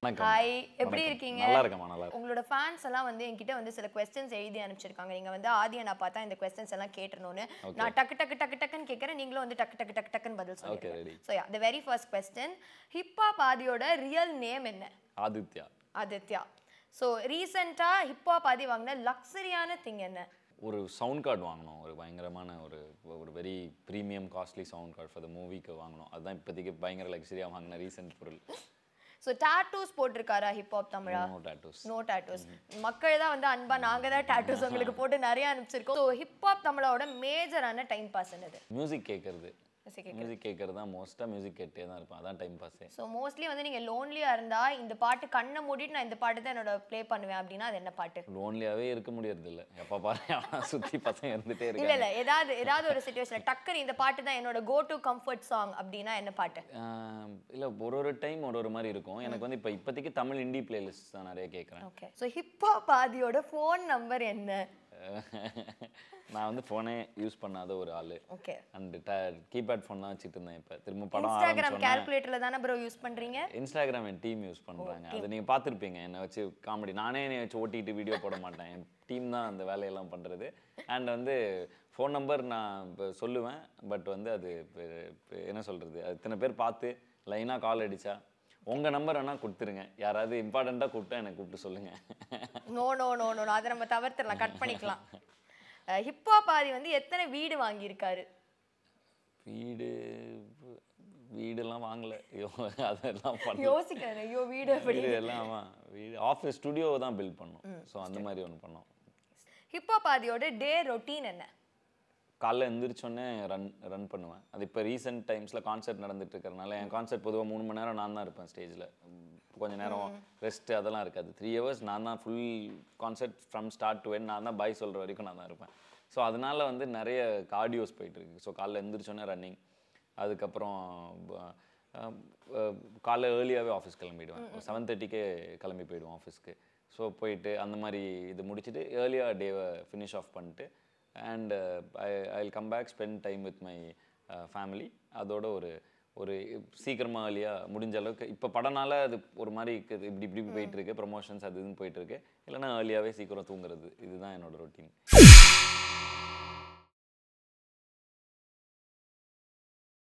வணக்கம் ஹாய் எப்படி வணக்கம். இருக்கீங்க நல்லா இருக்கேம்மா நல்லா இருக்கேன் உங்களோட ஃபேன்ஸ் எல்லாம் வந்து என்கிட்ட வந்து சில கொஸ்டின்ஸ் எழுதி அனுப்பிச்சிருக்காங்க நீங்க வந்து ஆதியை நான் பார்த்தா இந்த கொஸ்டின்ஸ் எல்லாம் கேட்டுறணும்னு நான் டக்கு டக்கு டக்கு டக்குன்னு கேட்கறேன் நீங்களும் வந்து டக்கு டக்கு டக்கு டக்குன்னு பதில் ஓகே சொல்லுங்க ready so ya the very first question hip hop ஆதியோட ரியல் நேம் என்ன ஆதித்யா ஆதித்யா ஸோ ரீசெண்டாக ஹிப்ஹாப் ஆதி வாங்கின லக்ஸரியான திங் என்ன ஒரு சவுண்ட் கார்டு வாங்கினோம் ஒரு பயங்கரமான ஒரு ஒரு very premium costly sound card for the மூவிக்கு வாங்கினோம் அதுதான் இப்போதைக்கு பயங்கர லக்ஸரியாக வாங்கின ரீசெண்ட் பொருள் ஸோ டாட்டூஸ் போட்டிருக்காரா hip hop Tamizha no tattoos no tattoos மக்கள் தான் வந்து அன்பா நாங்க தான் டாட்டூஸ் உங்களுக்கு போட்டு நிறைய அனுப்பிச்சிருக்கோம் ஸோ ஹிப்ஹாப் தமிழோட மேஜரான டைம் பாஸ் என்னது மியூசிக் கேட்கறது மியூசிக் கேட்கறது தான் மோஸ்ட்டாக மியூசிக் கேட்டே தான் இருப்பேன் அதான் டைம் பாஸே ஸோ மோஸ்ட்லி வந்து நீங்க லோன்லியா இருந்தா இந்த பாட்டு கண்ணை மூடிட்டு நான் இந்த பாட்டு தான் என்னோட ப்ளே பண்ணுவேன் அப்படின்னா அது என்ன பாட்டு லோன்லியாகவே இருக்க முடியறது இல்லை எப்போ பாரு சுற்றி பசங்க இருந்துகிட்டே இல்ல இருக்காங்க இல்ல ஏதாவது ஏதாவது ஒரு சுச்சுவேஷன்ல டக்குன்னு இந்த பாட்டு தான் என்னோட கோ டு கம்ஃபர்ட் சாங் அப்படின்னா என்ன பாட்டு ஆஹ் இல்ல ஒரு ஒரு டைம் ஒரு ஒரு மாதிரி இருக்கும் எனக்கு வந்து இப்போ இப்போதைக்கு தமிழ் இண்டி பிளேலிஸ்ட் தான் நிறைய கேட்குறேன் ஓகே ஸோ ஹிப்ஹாப் ஆதியோட ஃபோன் நம்பர் என்ன நான் வந்து ஃபோனே யூஸ் பண்ணாத ஒரு ஆள் ஓகே அண்ட் கீபேட் ஃபோன் தான் வச்சுட்டு இருந்தேன் இப்போ திரும்ப படம் இன்ஸ்டாகிராம் ஆரம்பிச்சோன்னே கால்குலேட்டர்ல தானே ப்ரோ யூஸ் பண்றீங்க இன்ஸ்டாகிராம் என் டீம் யூஸ் பண்ணுறாங்க அதை நீங்கள் பார்த்துருப்பீங்க என்னை வச்சு காமெடி நானே என்னை வச்சு ஓட்டிட்டு வீடியோ போட மாட்டேன் என் டீம் தான் அந்த வேலையெல்லாம் பண்ணுறது அண்ட் வந்து ஃபோன் நம்பர் நான் இப்போ சொல்லுவேன் பட் வந்து அது இப்ப- இப்ப என்ன சொல்கிறது அது இத்தனை பேர் பார்த்து லைனாக கால் அடிச்சா உங்கள் நம்பர் வேணால் கொடுத்துருங்க யாராவது இம்பார்ட்டண்ட்டாக கூப்பிட்டா எனக்கு கூப்பிட்டு சொல்லுங்கள் நோ நோ நோ நோ அதை நம்ம தவிர்த்துடலாம் கட் பண்ணிக்கலாம் ஹிப்ஹாப் ஆதி வந்து எத்தனை வீடு வாங்கியிருக்காரு வீடு வீடெல்லாம் வாங்கல ஐயோ அதெல்லாம் பண்ண யோசிக்கிறேன் ஐயோ வீடு எப்படி வீடு எல்லாம் ஆமா, வீடு ஆஃபீஸ் ஸ்டுடியோ தான் பில்ட் பண்ணோம் ஸோ அந்த மாதிரி ஒன்று பண்ணோம் ஹிப்ஹாப் ஆதியோட டே ரொட்டீன் என்ன காலைல எந்திரிச்சோன்னே ரன் ரன் பண்ணுவேன் அது இப்போ ரீசெண்ட் டைம்ஸில் கான்சர்ட் நடந்துட்டு இருக்கறனால என் கான்சர்ட் பொதுவாக மூணு மணி நேரம் நான் தான் இருப்பேன் ஸ்டேஜில் கொஞ்ச நேரம் ரெஸ்ட் அதெல்லாம் இருக்காது த்ரீ ஹவர்ஸ் நான் தான் full concert from start to என் நான் தான் பாய் சொல்கிற வரைக்கும் நான் தான் இருப்பேன் ஸோ அதனால வந்து நிறைய கார்டியோஸ் போயிட்டு இருக்கு ஸோ காலைல எந்திரிச்சோன்னே ரன்னிங் அதுக்கப்புறம் ப- அஹ் அஹ் காலைல ஏர்லியாகவே ஆஃபீஸ் கிளம்பிடுவேன் செவன் தேர்ட்டிக்கே கிளம்பி போயிடுவோம் ஆஃபீஸ்க்கு ஸோ போயிட்டு அந்த மாதிரி இது முடிச்சுட்டு ஏர்லியாக டேவை ஃபினிஷ் ஆஃப் பண்ணிட்டு and I I come back spend time with my family அதோட ஒரு ஒரு சீக்கிரமாக ஏர்லியாக முடிஞ்ச அளவுக்கு இப்போ படனால அது ஒரு மாதிரி இருக்குது இப்படி இப்படி போயிட்டு இருக்கு ப்ரொமோஷன்ஸ் அது இதுன்னு போயிட்டு இருக்கு இல்லைன்னா ஏர்லியாகவே சீக்கிரம் தூங்குறது இதுதான் என்னோட ரொட்டீன்